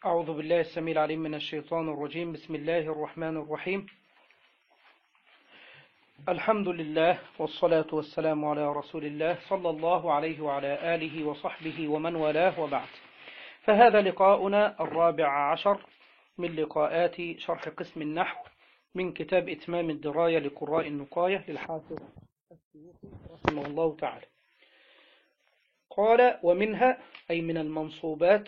أعوذ بالله السميع العليم من الشيطان الرجيم بسم الله الرحمن الرحيم الحمد لله والصلاة والسلام على رسول الله صلى الله عليه وعلى آله وصحبه ومن والاه وبعد فهذا لقاؤنا الرابع عشر من لقاءات شرح قسم النحو من كتاب إتمام الدراية لقراء النقاية للحافظ السيوطي رحمه الله تعالى قال ومنها أي من المنصوبات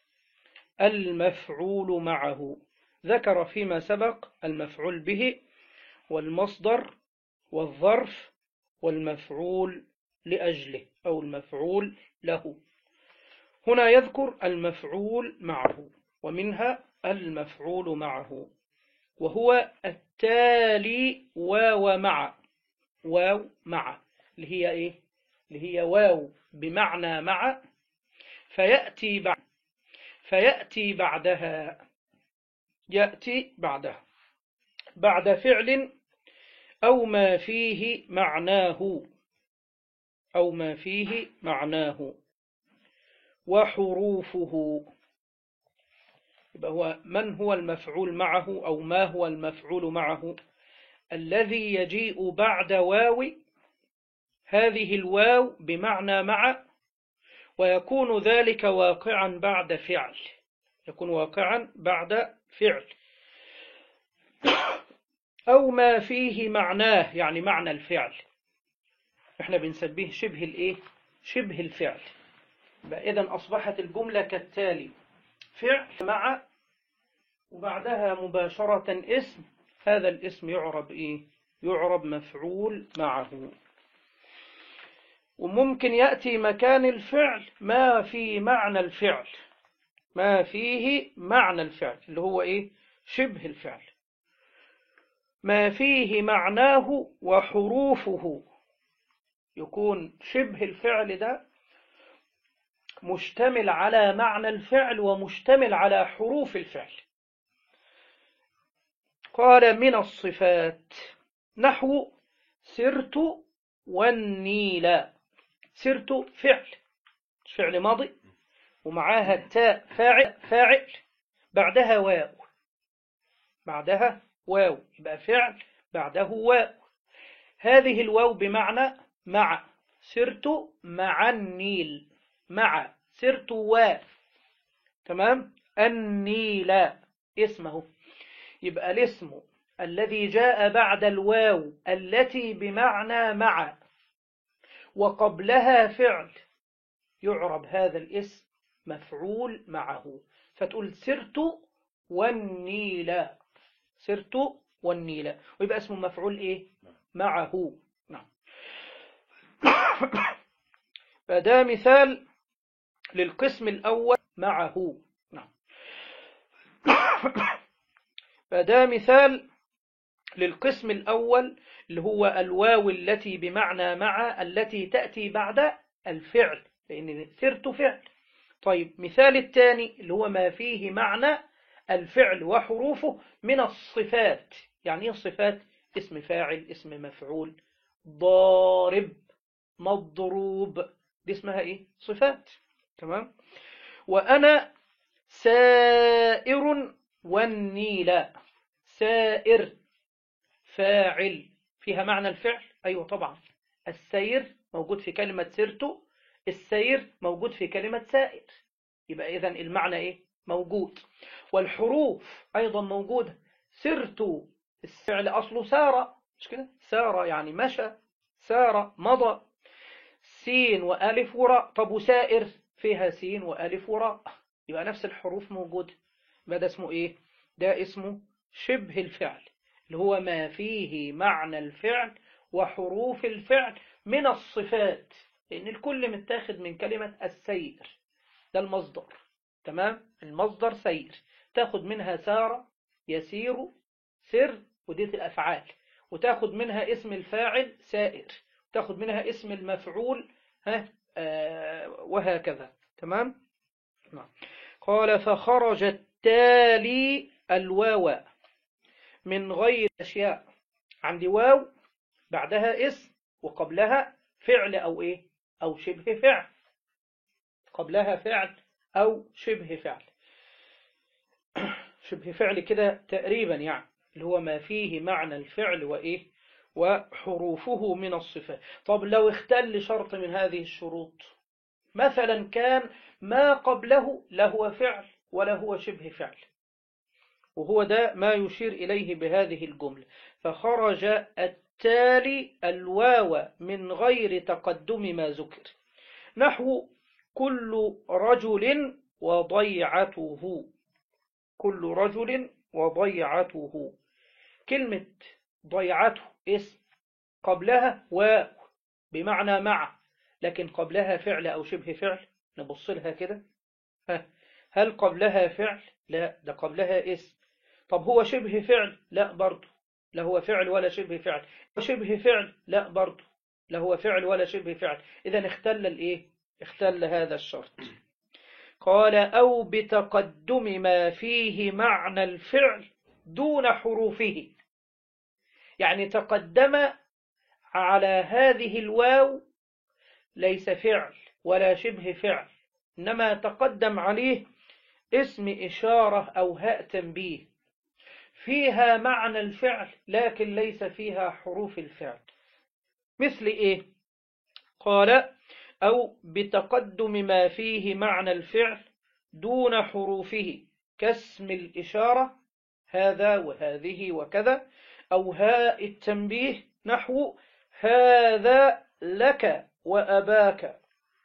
المفعول معه ذكر فيما سبق المفعول به والمصدر والظرف والمفعول لأجله أو المفعول له هنا يذكر المفعول معه ومنها المفعول معه وهو التالي واو مع واو مع اللي هي ايه اللي هي واو بمعنى مع فيأتي بعد فيأتي بعدها يأتي بعدها بعد فعل أو ما فيه معناه أو ما فيه معناه وحروفه يبقى هو من هو المفعول معه أو ما هو المفعول معه الذي يجيء بعد واو هذه الواو بمعنى مع ويكون ذلك واقعا بعد فعل يكون واقعا بعد فعل أو ما فيه معناه يعني معنى الفعل احنا بنسميه شبه الايه شبه الفعل إذا أصبحت الجملة كالتالي فعل مع وبعدها مباشرة اسم هذا الاسم يعرب ايه يعرب مفعول معه وممكن يأتي مكان الفعل ما في معنى الفعل ما فيه معنى الفعل اللي هو ايه شبه الفعل ما فيه معناه وحروفه يكون شبه الفعل ده مشتمل على معنى الفعل ومشتمل على حروف الفعل قال من الصفات نحو سرت والنيل سرت فعل فعل ماضي ومعاها التاء فاعل فاعل بعدها واو بعدها واو يبقى فعل بعده واو هذه الواو بمعنى مع سرت مع النيل مع سرت و تمام النيل اسمه يبقى الاسم الذي جاء بعد الواو التي بمعنى مع وقبلها فعل يعرب هذا الاسم مفعول معه فتقول سرت والنيل سرت والنيل ويبقى اسمه مفعول ايه معه نعم فده مثال للقسم الأول معه نعم فده مثال للقسم الأول اللي هو الواو التي بمعنى مع التي تأتي بعد الفعل لأن سرت فعل طيب مثال الثاني اللي هو ما فيه معنى الفعل وحروفه من الصفات يعني ايه الصفات اسم فاعل اسم مفعول ضارب مضروب دي اسمها ايه صفات تمام وأنا سائر والنيل سائر فاعل فيها معنى الفعل أيوة طبعا السير موجود في كلمة سرت السير موجود في كلمة سائر يبقى إذن المعنى إيه موجود والحروف أيضا موجودة سرت الفعل أصله سار مش كده سار يعني مشى سار مضى سين وألف وراء طب وسائر فيها سين وألف وراء يبقى نفس الحروف موجودة يبقى ده اسمه إيه ده اسمه شبه الفعل اللي هو ما فيه معنى الفعل وحروف الفعل من الصفات لأن الكل متاخد من كلمة السير ده المصدر تمام المصدر سير تاخد منها سار يسير سر ودي الأفعال وتاخد منها اسم الفاعل سائر تاخد منها اسم المفعول ها آه وهكذا تمام نعم قال فخرج التالي الواو من غير أشياء عندي واو بعدها اسم وقبلها فعل أو إيه أو شبه فعل قبلها فعل أو شبه فعل شبه فعل كده تقريبا يعني اللي هو ما فيه معنى الفعل وإيه وحروفه من الصفات طب لو اختل شرط من هذه الشروط مثلا كان ما قبله لا هو فعل ولا هو شبه فعل وهو ده ما يشير إليه بهذه الجملة فخرج التالي الواو من غير تقدم ما ذكر نحو كل رجل وضيعته كل رجل وضيعته كلمة ضيعته اسم قبلها واو بمعنى مع لكن قبلها فعل أو شبه فعل نبص لها كده هل قبلها فعل لا ده قبلها اسم طب هو شبه فعل لا برضه لا هو فعل ولا شبه فعل شبه فعل لا برضه لا هو فعل ولا شبه فعل إذا اختل الإيه اختل هذا الشرط قال أو بتقدم ما فيه معنى الفعل دون حروفه يعني تقدم على هذه الواو ليس فعل ولا شبه فعل إنما تقدم عليه اسم إشارة أو هاء تنبيه فيها معنى الفعل لكن ليس فيها حروف الفعل مثل إيه قال أو بتقدم ما فيه معنى الفعل دون حروفه كاسم الإشارة هذا وهذه وكذا أو هاء التنبيه نحو هذا لك وأباك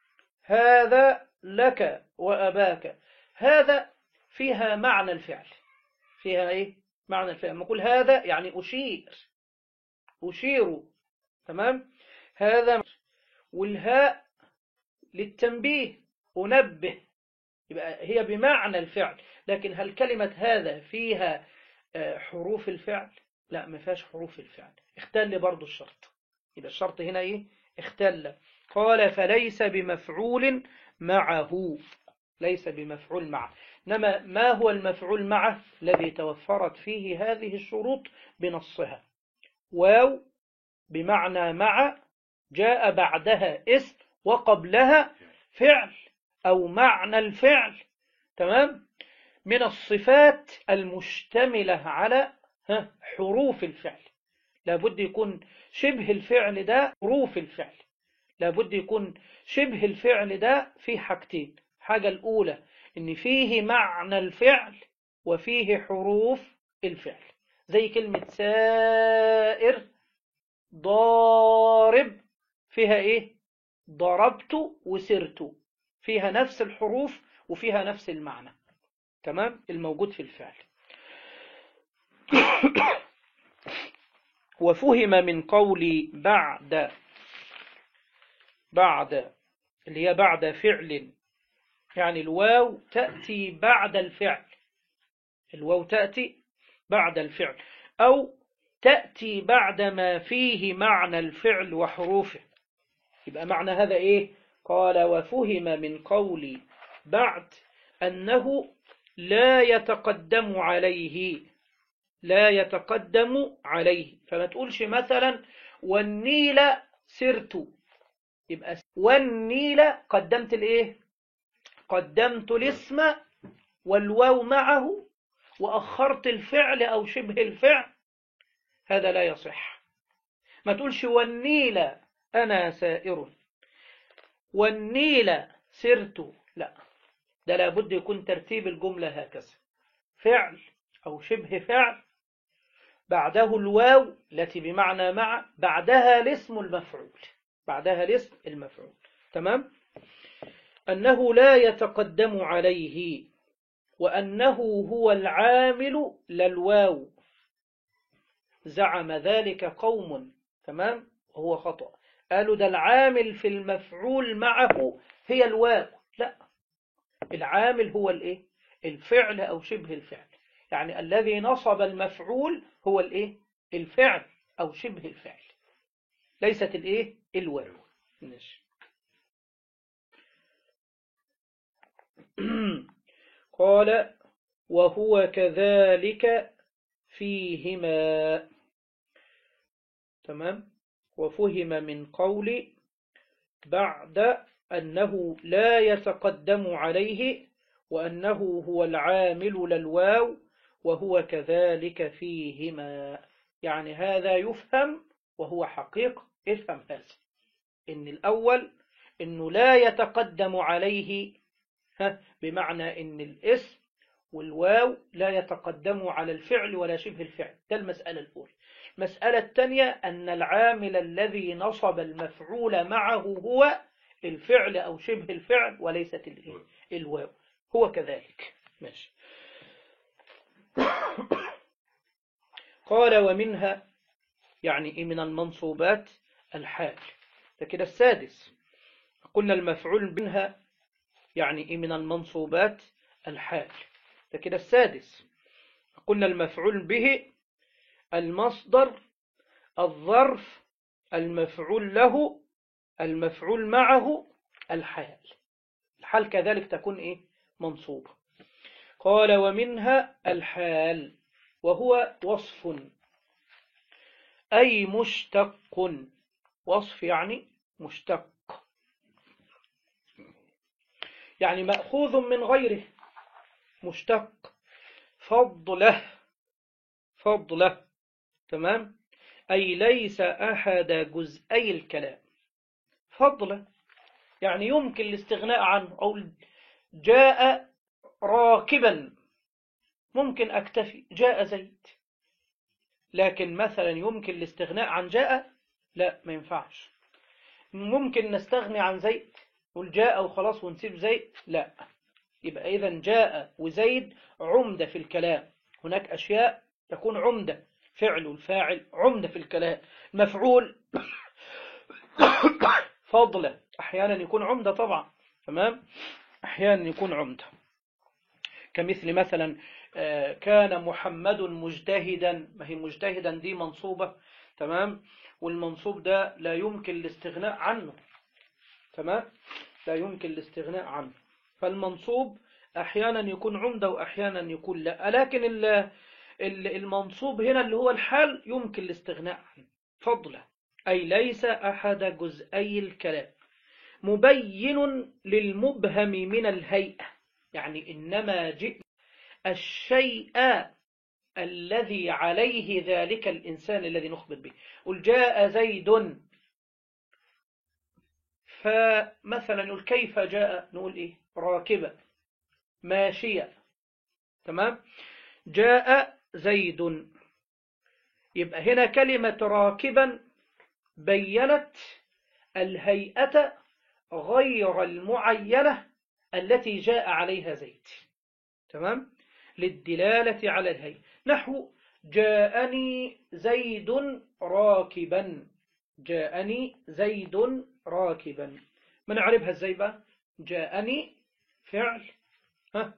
هذا لك وأباك هذا فيها معنى الفعل فيها إيه؟ معنى الفعل نقول هذا يعني أشير أشير تمام هذا والهاء للتنبيه أنبه يبقى هي بمعنى الفعل لكن هل كلمة هذا فيها حروف الفعل لا ما فيهاش حروف الفعل اختل برضو الشرط يبقى الشرط هنا ايه اختل قال فليس بمفعول معه ليس بمفعول معه إنما ما هو المفعول معه الذي توفرت فيه هذه الشروط بنصها واو بمعنى مع جاء بعدها اسم وقبلها فعل أو معنى الفعل تمام من الصفات المشتملة على حروف الفعل لابد يكون شبه الفعل ده حروف الفعل لابد يكون شبه الفعل ده في حاجتين حاجة الأولى إن فيه معنى الفعل وفيه حروف الفعل زي كلمة سائر ضارب فيها إيه ضربت وسرت فيها نفس الحروف وفيها نفس المعنى تمام الموجود في الفعل وفهم من قولي بعد بعد اللي هي بعد فعل يعني الواو تأتي بعد الفعل الواو تأتي بعد الفعل أو تأتي بعد ما فيه معنى الفعل وحروفه يبقى معنى هذا إيه قال وفهم من قولي بعد أنه لا يتقدم عليه لا يتقدم عليه فما تقولش مثلا والنيل سرت يبقى والنيل قدمت الايه قدمت الاسم والواو معه وأخرت الفعل أو شبه الفعل هذا لا يصح ما تقولش والنيل أنا سائر والنيل سرت لا ده لابد يكون ترتيب الجملة هكذا فعل أو شبه فعل بعده الواو التي بمعنى مع بعدها الاسم المفعول بعدها الاسم المفعول تمام أنه لا يتقدم عليه وأنه هو العامل للواو زعم ذلك قوم تمام وهو خطأ قالوا ده العامل في المفعول معه هي الواو لا العامل هو الايه الفعل أو شبه الفعل يعني الذي نصب المفعول هو الايه الفعل أو شبه الفعل ليست الايه الواو ماشي قال وهو كذلك فيهما تمام وفهم من قول بعد أنه لا يتقدم عليه وأنه هو العامل للواو وهو كذلك فيهما يعني هذا يفهم وهو حقيقة افهم هذا إن الأول إنه لا يتقدم عليه ها بمعنى إن الاسم والواو لا يتقدم على الفعل ولا شبه الفعل ده المسألة الأولى المسألة الثانية أن العامل الذي نصب المفعول معه هو الفعل أو شبه الفعل وليست الواو هو كذلك ماشي قال ومنها يعني من المنصوبات الحال ده كده السادس قلنا المفعول منها يعني من المنصوبات الحال ده كده السادس قلنا المفعول به المصدر الظرف المفعول له المفعول معه الحال الحال كذلك تكون إيه منصوبة قال ومنها الحال وهو وصف أي مشتق وصف يعني مشتق يعني مأخوذ من غيره مشتق فضله فضله تمام أي ليس أحد جزئي الكلام فضله يعني يمكن الاستغناء عنه أو جاء راكبا ممكن أكتفي جاء زيد لكن مثلا يمكن الاستغناء عن جاء لا ما ينفعش ممكن نستغني عن زيد نقول جاء وخلاص ونسيب زيد لا يبقى إذا جاء وزيد عمدة في الكلام هناك أشياء تكون عمدة فعل الفاعل عمدة في الكلام مفعول فضلة أحيانا يكون عمدة طبعا تمام أحيانا يكون عمدة كمثل مثلا كان محمد مجتهدا ما هي مجتهدا دي منصوبة تمام والمنصوب ده لا يمكن الاستغناء عنه تمام لا يمكن الاستغناء عنه فالمنصوب أحيانا يكون عمدة وأحيانا يكون لا لكن المنصوب هنا اللي هو الحال يمكن الاستغناء عنه فضلا أي ليس أحد جزئي الكلام مبين للمبهم من الهيئة يعني إنما جئ الشيء الذي عليه ذلك الإنسان الذي نخبر به قل جاء زيد فمثلا نقول كيف جاء نقول إيه راكبة ماشية تمام جاء زيد يبقى هنا كلمة راكبا بينت الهيئة غير المعينة التي جاء عليها زيد تمام للدلالة على الهيئة نحو جاءني زيد راكبا جاءني زيد راكبا ما نعرفها ازاي بقى جاءني فعل ها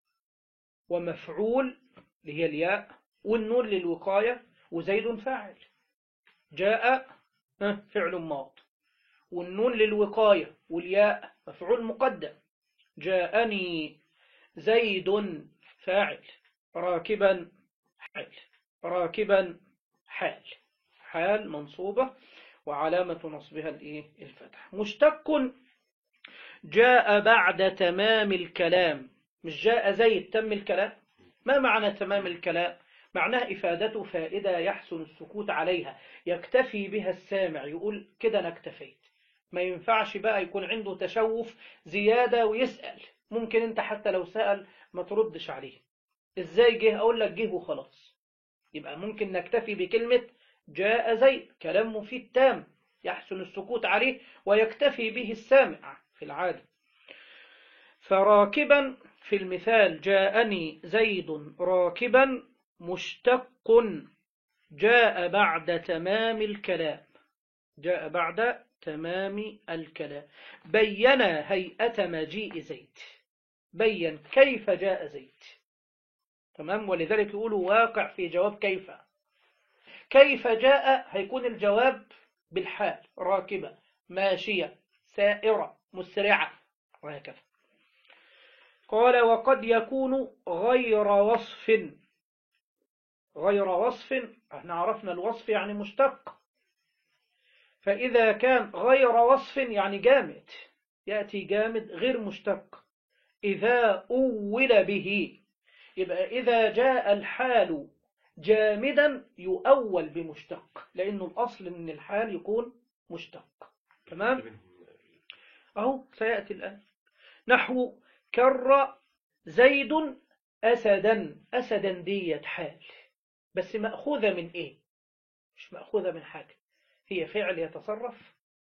ومفعول اللي هي الياء والنون للوقاية وزيد فاعل جاء ها فعل ماض والنون للوقاية والياء مفعول مقدم جاءني زيد فاعل راكبا حال راكبا حال حال منصوبة وعلامة نصبها الايه الفتح مشتق جاء بعد تمام الكلام مش جاء زيد تم الكلام ما معنى تمام الكلام معناه إفادته فائدة يحسن السكوت عليها يكتفي بها السامع يقول كده أنا اكتفيت ما ينفعش بقى يكون عنده تشوف زيادة ويسأل ممكن انت حتى لو سأل ما تردش عليه ازاي جه اقول لك جه وخلاص يبقى ممكن نكتفي بكلمة جاء زيد كلام مفيد تام يحسن السكوت عليه ويكتفي به السامع في العادة فراكبا في المثال جاءني زيد راكبا مشتق جاء بعد تمام الكلام جاء بعد تمام الكلام بين هيئة مجيء زيد بين كيف جاء زيد تمام ولذلك يقولوا واقع في جواب كيف كيف جاء هيكون الجواب بالحال راكبة ماشية سائرة مسرعة وهكذا قال وقد يكون غير وصف غير وصف احنا عرفنا الوصف يعني مشتق فإذا كان غير وصف يعني جامد يأتي جامد غير مشتق إذا أول به يبقى إذا جاء الحال جامدا يؤول بمشتق لأنه الأصل أن الحال يكون مشتق تمام أهو سيأتي الآن نحو كر زيد أسدا أسدا ديت حال بس مأخوذة من إيه مش مأخوذة من حاجة هي فعل يتصرف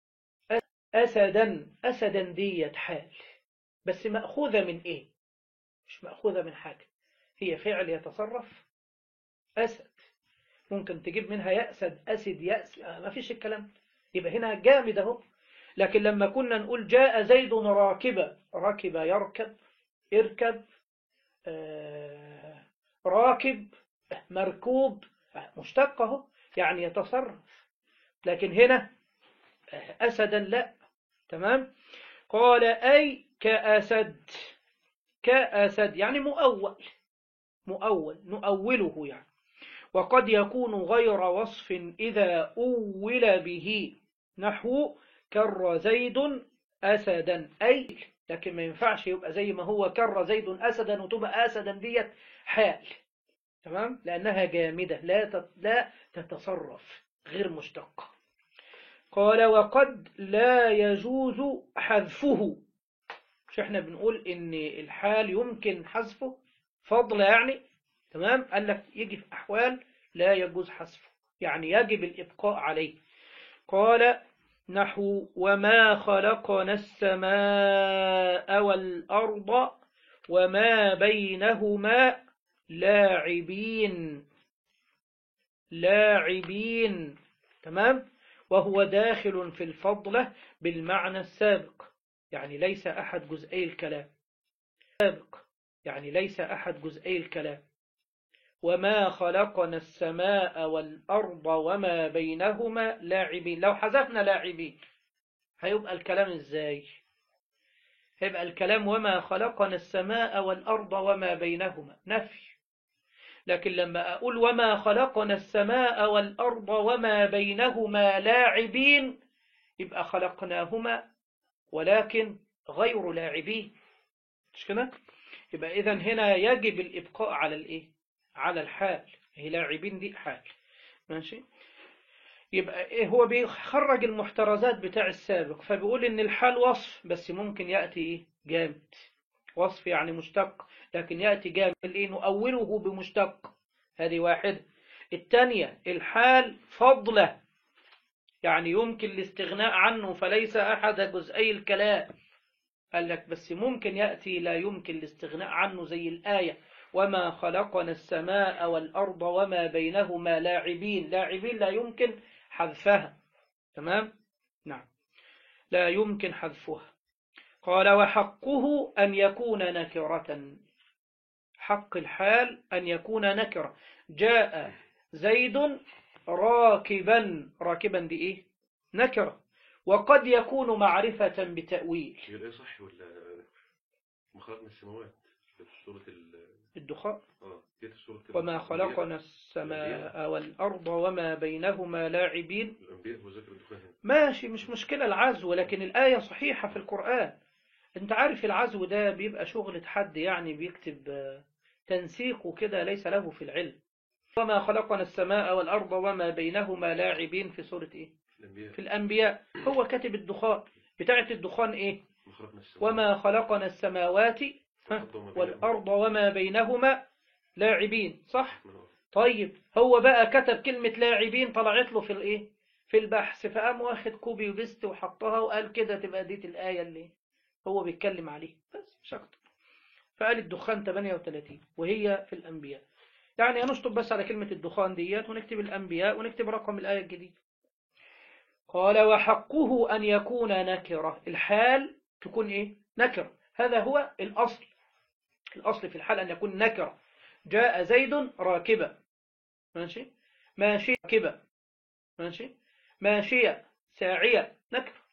أسدا أسدا ديت حال بس مأخوذة من إيه مش مأخوذة من حاجة هي فعل يتصرف أسد ممكن تجيب منها يأسد أسد يأس ما فيش الكلام يبقى هنا جامد اهو لكن لما كنا نقول جاء زيد راكبا ركب يركب اركب آه راكب مركوب مشتقه يعني يتصرف لكن هنا أسدا لا تمام قال أي كأسد كأسد يعني مؤول مؤول نؤوله يعني وقد يكون غير وصف إذا أول به نحو كر زيد أسدا أي لكن ما ينفعش يبقى زي ما هو كر زيد أسدا وتبقى أسدا ديت حال تمام لأنها جامدة لا لا تتصرف غير مشتقة قال وقد لا يجوز حذفه مش احنا بنقول ان الحال يمكن حذفه فضل يعني تمام قال لك يجي في أحوال لا يجوز حذفه يعني يجب الإبقاء عليه قال نحو وما خلقنا السماء والأرض وما بينهما لاعبين لاعبين تمام وهو داخل في الفضلة بالمعنى السابق يعني ليس أحد جزئي الكلام سابق يعني ليس أحد جزئي الكلام وما خلقنا السماء والأرض وما بينهما لاعبين لو حذفنا لاعبين هيبقى الكلام ازاي هيبقى الكلام وما خلقنا السماء والأرض وما بينهما نفي لكن لما أقول وما خلقنا السماء والأرض وما بينهما لاعبين يبقى خلقناهما ولكن غير لاعبين مش كده يبقى إذا هنا يجب الإبقاء على الإيه على الحال هي لاعبين دي حال ماشي يبقى إيه هو بيخرج المحترزات بتاع السابق فبيقول إن الحال وصف بس ممكن يأتي إيه جامد وصف يعني مشتق لكن يأتي جامد إيه نؤوله بمشتق هذه واحدة الثانية الحال فضلة يعني يمكن الاستغناء عنه فليس أحد جزئي الكلام قال لك بس ممكن يأتي لا يمكن الاستغناء عنه زي الآية وما خلقنا السماء والأرض وما بينهما لاعبين لاعبين لا يمكن حذفها تمام نعم لا يمكن حذفها قال وحقه أن يكون نكرة حق الحال أن يكون نكرة جاء زيد راكبا راكبا دي إيه نكرة وقد يكون معرفة بتأويل هي الآية صح ولا ما خلقنا السماوات في سورة ال الدخان اه جت في سورة كده وما خلقنا السماء والأرض وما بينهما لاعبين الأنبياء وذكر الدخان هنا ماشي مش مشكلة العزو لكن الآية صحيحة في القرآن انت عارف العزو ده بيبقى شغلة حد يعني بيكتب آه، تنسيق وكده ليس له في العلم وما خلقنا السماء والأرض وما بينهما لاعبين في سورة ايه الأنبياء في الأنبياء هو كاتب الدخان بتاعت الدخان ايه ما خلقنا السماوات وما خلقنا السماوات ها، والأرض وما بينهما لاعبين صح طيب هو بقى كتب كلمة لاعبين طلعت له في الايه في البحث فقام واخد كوبي وبيست وحطها وقال كده تبقى دي الآية اللي هو بيتكلم عليها بس مش اكتر فقال الدخان 38 وهي في الأنبياء يعني هنشطب بس على كلمة الدخان ديت ونكتب الأنبياء ونكتب رقم الآية الجديدة قال وحقه أن يكون نكرة الحال تكون إيه نكرة هذا هو الأصل الأصل في الحال أن يكون نكرة جاء زيد راكبا ماشي ماشي راكبا ماشي ماشية ساعية نكرة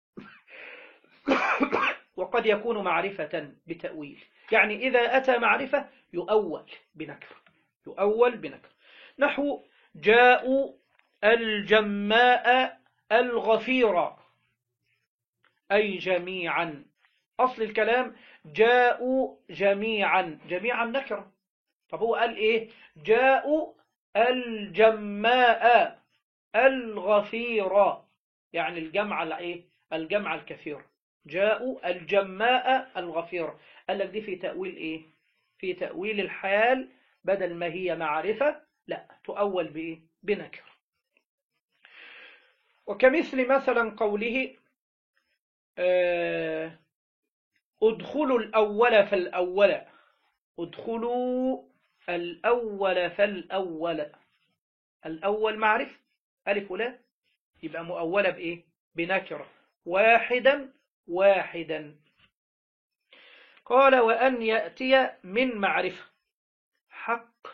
وقد يكون معرفة بتأويل يعني إذا أتى معرفة يؤول بنكرة يؤول بنكرة نحو جاءوا الجماء الغفيرة أي جميعا أصل الكلام جاءوا جميعا جميعا نكرة طب هو قال إيه جاءوا الجماء الغفيرة يعني الجمع الإيه الجمع الكثير جاءوا الجماء الغفيرة قال لك دي في تأويل إيه في تأويل الحال بدل ما هي معرفة لا تؤول بإيه بنكر وكمثل مثلا قوله آه ادخلوا الأول فالأول ادخلوا الأول فالأول الأول معرفة ألف ولا يبقى مؤولة بإيه بنكرة واحدا واحدا قال وأن يأتي من معرفة حق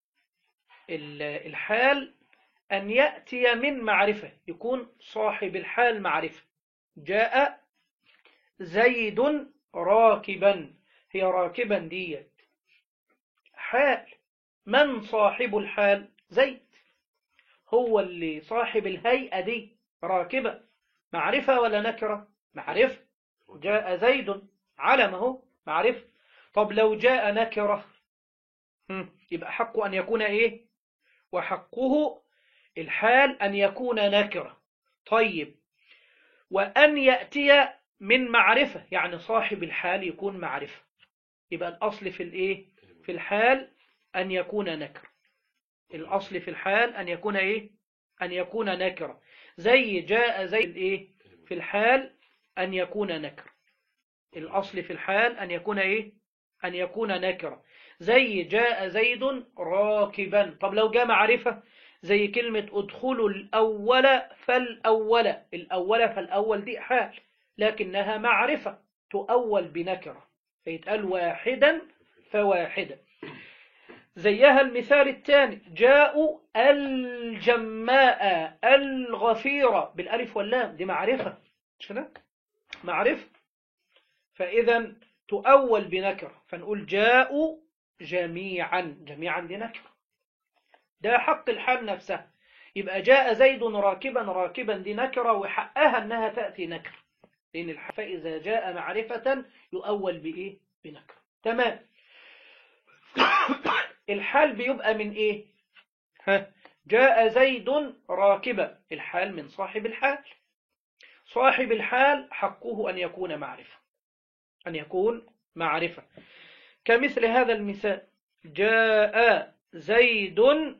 الحال أن يأتي من معرفة يكون صاحب الحال معرفة جاء زيد راكبا هي راكبا ديت حال من صاحب الحال زيد هو اللي صاحب الهيئة دي راكبة معرفة ولا نكرة معرفة جاء زيد علمه معرفة طب لو جاء نكرة يبقى حقه أن يكون إيه وحقه الحال أن يكون نكرة طيب وأن يأتي من معرفة يعني صاحب الحال يكون معرفة يبقى الأصل في الإيه في الحال أن يكون نكر الأصل في الحال أن يكون إيه أن يكون نكرة زي جاء زي الإيه في الحال أن يكون نكر الأصل في الحال أن يكون إيه أن يكون نكرة زي جاء زيد راكبا طب لو جاء معرفة زي كلمة ادخلوا الأول فالأول الأول فالأول دي حال لكنها معرفة تؤول بنكرة فيتقال واحدا فواحدا زيها المثال الثاني جاءوا الجماء الغفيرة بالألف واللام دي معرفة مش كده معرفة فإذا تؤول بنكرة فنقول جاءوا جميعا جميعا دي نكرة ده حق الحال نفسها يبقى جاء زيد راكبا راكبا دي نكرة وحقها أنها تأتي نكرة لأن الحال فإذا جاء معرفة يؤول بإيه بنكرة تمام الحال بيبقى من إيه ها جاء زيد راكبا الحال من صاحب الحال صاحب الحال حقه أن يكون معرفة أن يكون معرفة كمثل هذا المثال جاء زيد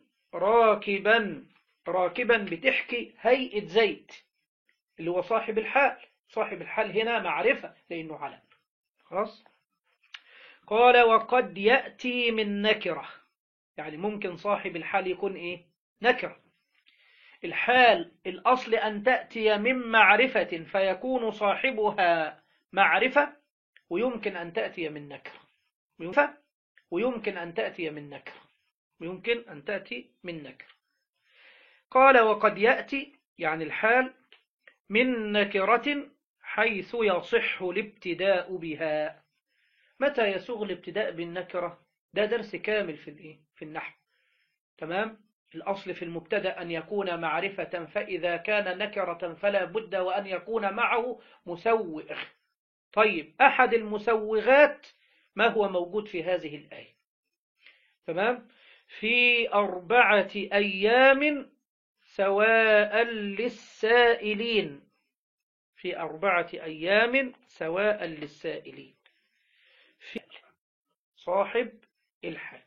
راكبا راكبا بتحكي هيئة زيد اللي هو صاحب الحال صاحب الحال هنا معرفة لأنه علم خلاص قال وقد يأتي من نكرة يعني ممكن صاحب الحال يكون إيه نكرة الحال الأصل أن تأتي من معرفة فيكون صاحبها معرفة ويمكن أن تأتي من نكرة ويمكن أن تأتي من نكرة ويمكن أن تأتي من نكرة قال وقد يأتي يعني الحال من نكرة حيث يصح الابتداء بها متى يسوغ الابتداء بالنكرة ده درس كامل في الايه في النحو تمام الأصل في المبتدا أن يكون معرفة فإذا كان نكرة فلا بد وأن يكون معه مسوغ طيب أحد المسوغات ما هو موجود في هذه الآية تمام في أربعة أيام سواء للسائلين في أربعة أيام سواء للسائلين في صاحب الحال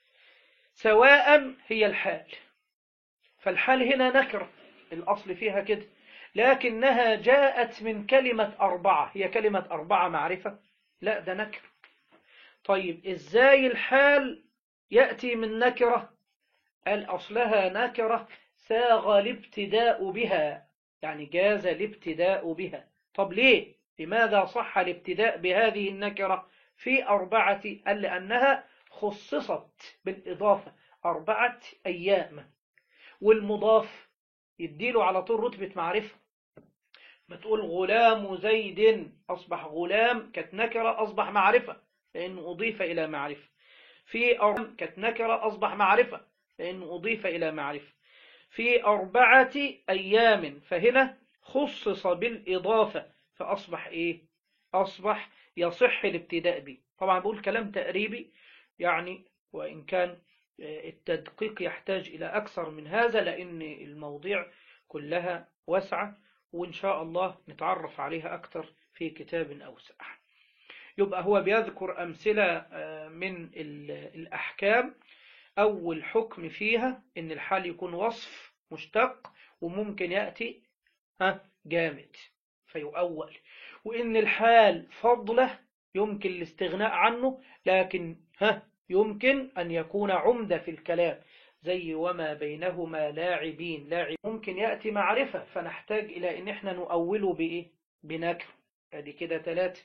سواء هي الحال فالحال هنا نكرة الأصل فيها كده لكنها جاءت من كلمة أربعة هي كلمة أربعة معرفة لا ده نكر طيب إزاي الحال يأتي من نكرة قال أصلها نكرة ساغ الابتداء بها يعني جاز الابتداء بها طب ليه لماذا صح الابتداء بهذه النكرة في أربعة قال لأنها خصصت بالإضافة أربعة أيام والمضاف يديله على طول رتبة معرفة ما تقول غلام زيد أصبح غلام كانت نكرة أصبح معرفة لأنه أضيف إلى معرفة في أربعة كانت نكرة أصبح معرفة لأنه أضيف إلى معرفة في أربعة أيام فهنا خصص بالإضافة فأصبح إيه أصبح يصح الابتداء به طبعا بقول كلام تقريبي يعني وإن كان التدقيق يحتاج إلى أكثر من هذا لأن المواضيع كلها واسعة وإن شاء الله نتعرف عليها أكثر في كتاب أوسع يبقى هو بيذكر أمثلة من الأحكام أول حكم فيها إن الحال يكون وصف مشتق وممكن يأتي ها جامد فيؤول وإن الحال فضله يمكن الاستغناء عنه لكن ها يمكن أن يكون عمدة في الكلام زي وما بينهما لاعبين لاعب ممكن يأتي معرفة فنحتاج إلى إن إحنا نؤوله بإيه بنكر ادي كده ثلاثة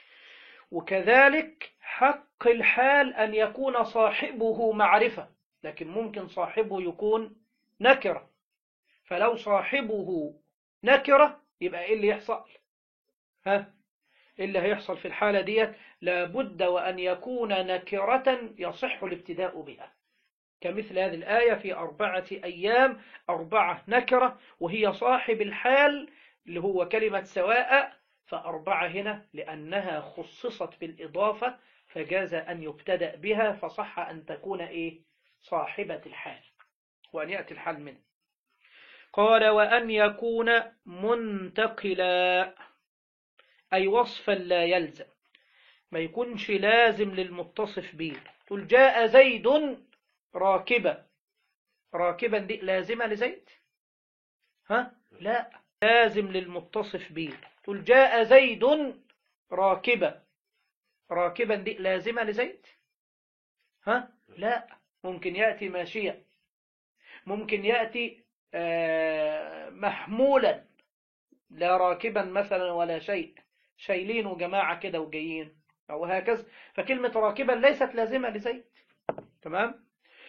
وكذلك حق الحال أن يكون صاحبه معرفة لكن ممكن صاحبه يكون نكرة فلو صاحبه نكرة يبقى إيه اللي يحصل ها إيه اللي هيحصل في الحالة ديت لابد وأن يكون نكرة يصح الابتداء بها كمثل هذه الآية في أربعة أيام أربعة نكرة وهي صاحب الحال اللي هو كلمة سواء فأربعة هنا لأنها خصصت بالإضافة فجاز أن يبتدأ بها فصح أن تكون إيه صاحبة الحال وأن يأتي الحال منه قال وأن يكون منتقلا أي وصفا لا يلزم ما يكونش لازم للمتصف به تقول جاء زيد راكبا راكبا دي لازمة لزيد ها لا لازم للمتصف به تقول جاء زيد راكبا راكبا دي لازمة لزيد ها لا ممكن يأتي ماشيا ممكن يأتي آه محمولا لا راكبا مثلا ولا شيء شايلين وجماعة كده وجايين أو هكذا فكلمة راكبا ليست لازمة لزيد تمام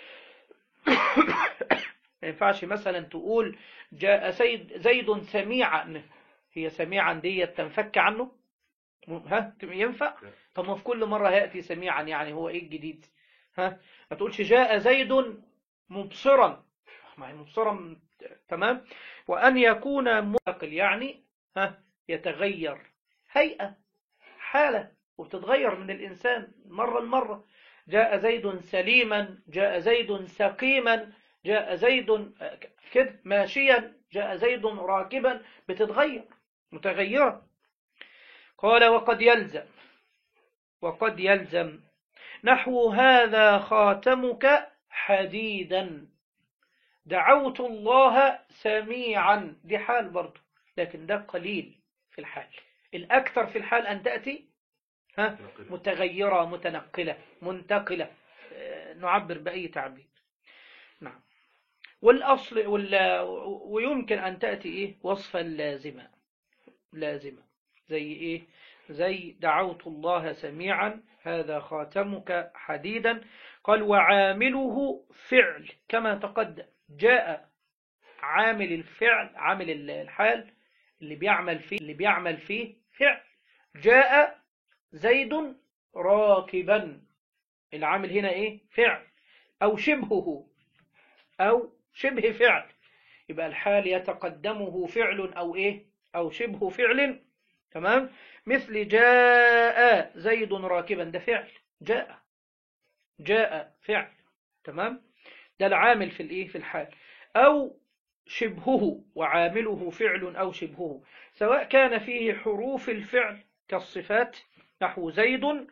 ما ينفعش مثلا تقول جاء زيد زيد سميعا هي سميعا دي تنفك عنه ها ينفع طب ما في كل مرة هيأتي سميعا يعني هو ايه الجديد ها ما تقولش جاء زيد مبصرا ما هي مبصرا تمام وأن يكون منتقل يعني ها يتغير هيئة حالة وبتتغير من الإنسان مرة لمرة جاء زيد سليما جاء زيد سقيما جاء زيد كده ماشيا جاء زيد راكبا بتتغير متغيرة قال وقد يلزم وقد يلزم نحو هذا خاتمك حديدا دعوت الله سميعا دي حال برضه لكن ده قليل في الحال الأكثر في الحال أن تأتي ها متغيرة متنقلة منتقلة نعبر بأي تعبير نعم والأصل ويمكن أن تأتي إيه وصفا لازمة لازمة زي إيه زي دعوت الله سميعا هذا خاتمك حديدا قال وعامله فعل كما تقدم جاء عامل الفعل عامل الحال اللي بيعمل فيه اللي بيعمل فيه فعل جاء زيد راكبا العامل هنا ايه فعل او شبهه او شبه فعل يبقى الحال يتقدمه فعل او ايه او شبه فعل تمام مثل جاء زيد راكبا ده فعل جاء جاء فعل تمام ده العامل في الايه في الحال او شبهه وعامله فعل او شبهه سواء كان فيه حروف الفعل كالصفات نحو زيد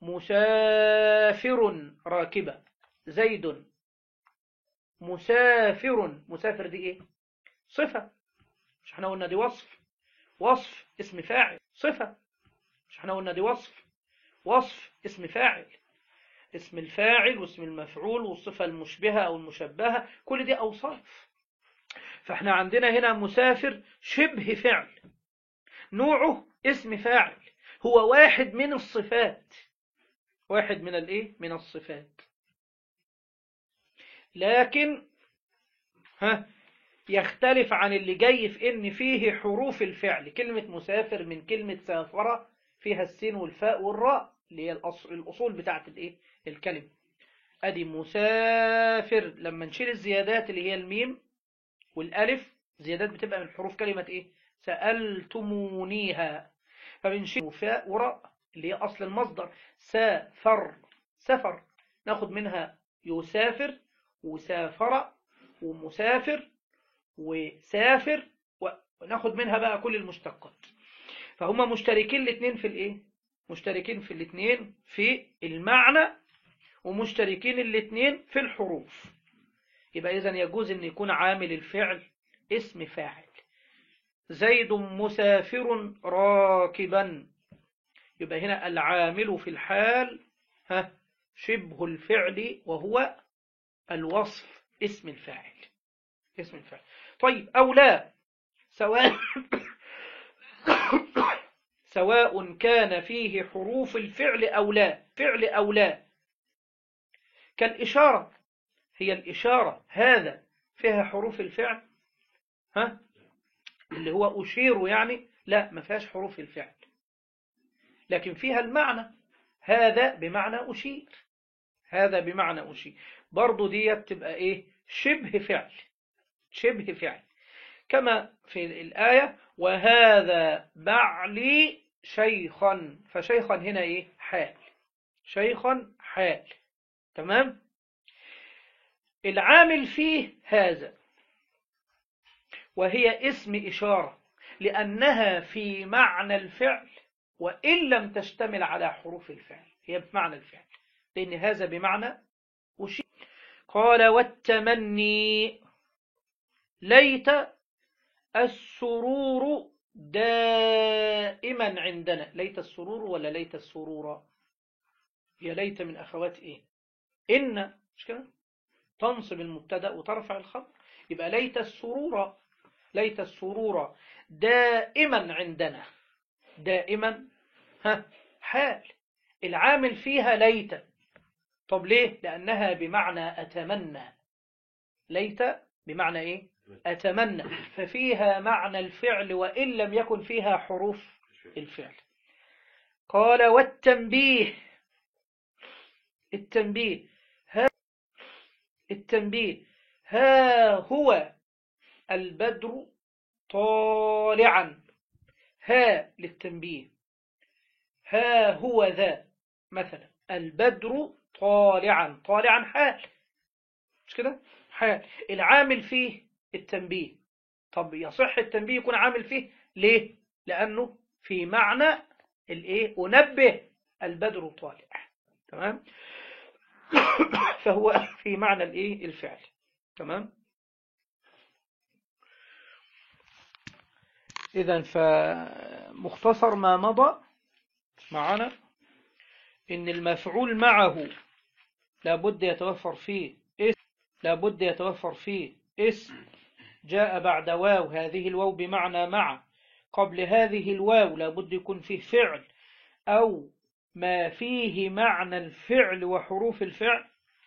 مسافر راكبة زيد مسافر مسافر دي ايه صفة مش احنا قلنا دي وصف وصف اسم فاعل صفة مش احنا قلنا دي وصف وصف اسم فاعل اسم الفاعل واسم المفعول والصفة المشبهة أو المشبهة كل دي أوصاف فاحنا عندنا هنا مسافر شبه فعل نوعه اسم فاعل هو واحد من الصفات واحد من الايه من الصفات لكن ها يختلف عن اللي جاي في ان فيه حروف الفعل كلمة مسافر من كلمة سافرة فيها السين والفاء والراء اللي هي الأصول بتاعت الايه الكلمة ادي مسافر لما نشيل الزيادات اللي هي الميم والالف زيادات بتبقى من حروف كلمة ايه سألتمونيها فبنشيل فاء وراء اللي هي اصل المصدر سافر سفر ناخد منها يسافر وسافر ومسافر وسافر وناخد منها بقى كل المشتقات فهم مشتركين الاثنين في الايه مشتركين في الاثنين في المعنى ومشتركين الاثنين في الحروف يبقى اذا يجوز ان يكون عامل الفعل اسم فاعل زيد مسافر راكبا يبقى هنا العامل في الحال ها شبه الفعل وهو الوصف اسم الفاعل اسم الفعل طيب أو لا سواء سواء كان فيه حروف الفعل أو لا فعل أو لا كالإشارة هي الإشارة هذا فيها حروف الفعل ها اللي هو أشير يعني لا ما فيهاش حروف الفعل لكن فيها المعنى هذا بمعنى أشير هذا بمعنى أشير برضو دي تبقى إيه شبه فعل شبه فعل كما في الآية وهذا بعلي شيخا فشيخا هنا إيه حال شيخا حال تمام العامل فيه هذا وهي اسم إشارة لأنها في معنى الفعل وإن لم تشتمل على حروف الفعل هي بمعنى الفعل لأن هذا بمعنى وشيء قال والتمني ليت السرور دائما عندنا ليت السرور ولا ليت السرور يا ليت من أخوات إيه إن مش كده تنصب المبتدا وترفع الخبر يبقى ليت السرور ليت السرور دائما عندنا دائما ها حال العامل فيها ليت طب ليه لأنها بمعنى أتمنى ليت بمعنى إيه أتمنى ففيها معنى الفعل وإن لم يكن فيها حروف الفعل قال والتنبيه التنبيه ها التنبيه ها هو البدر طالعا ها للتنبيه ها هو ذا مثلا البدر طالعا طالعا حال مش كده حال العامل فيه التنبيه طب يصح التنبيه يكون عامل فيه ليه لأنه في معنى الايه أنبه البدر طالع تمام فهو في معنى الايه الفعل تمام إذا فمختصر ما مضى معنا إن المفعول معه لابد يتوفر فيه اسم لابد يتوفر فيه اسم جاء بعد واو هذه الواو بمعنى مع قبل هذه الواو لابد يكون فيه فعل أو ما فيه معنى الفعل وحروف الفعل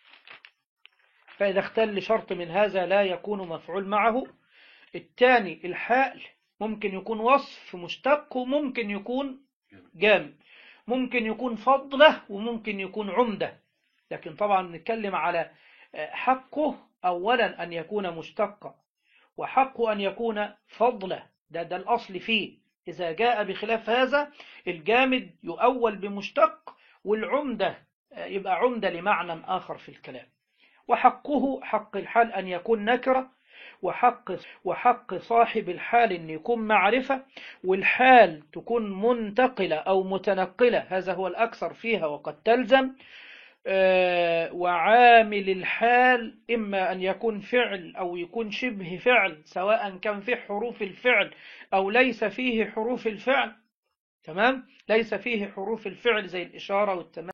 فإذا اختل شرط من هذا لا يكون مفعول معه الثاني الحال ممكن يكون وصف مشتق وممكن يكون جامد ممكن يكون فضلة وممكن يكون عمدة لكن طبعا نتكلم على حقه أولا أن يكون مشتقا وحق أن يكون فضلة ده, ده الأصل فيه إذا جاء بخلاف هذا الجامد يؤول بمشتق والعمدة يبقى عمدة لمعنى آخر في الكلام وحقه حق الحال أن يكون نكرة وحق وحق صاحب الحال أن يكون معرفة والحال تكون منتقلة أو متنقلة هذا هو الأكثر فيها وقد تلزم وعامل الحال إما أن يكون فعل أو يكون شبه فعل سواء كان فيه حروف الفعل أو ليس فيه حروف الفعل تمام ليس فيه حروف الفعل زي الإشارة والتمام